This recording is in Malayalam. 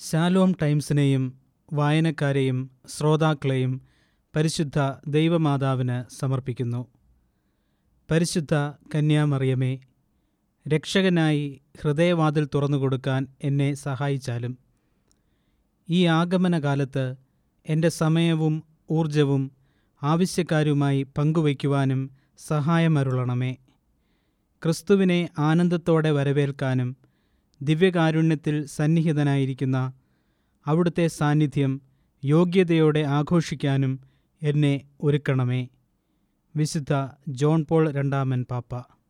ശാലോം ടൈംസിനെയും വായനക്കാരെയും ശ്രോതാക്കളെയും പരിശുദ്ധ ദൈവമാതാവിന് സമർപ്പിക്കുന്നു പരിശുദ്ധ കന്യാമറിയമേ രക്ഷകനായി ഹൃദയവാതിൽ തുറന്നുകൊടുക്കാൻ എന്നെ സഹായിച്ചാലും ഈ ആഗമനകാലത്ത് എൻ്റെ സമയവും ഊർജവും ആവശ്യക്കാരുമായി പങ്കുവയ്ക്കുവാനും സഹായമരുളണമേ ക്രിസ്തുവിനെ ആനന്ദത്തോടെ വരവേൽക്കാനും ദിവ്യകാരുണ്യത്തിൽ സന്നിഹിതനായിരിക്കുന്ന അവിടുത്തെ സാന്നിധ്യം യോഗ്യതയോടെ ആഘോഷിക്കാനും എന്നെ ഒരുക്കണമേ വിശുദ്ധ ജോൺ പോൾ രണ്ടാമൻ പാപ്പ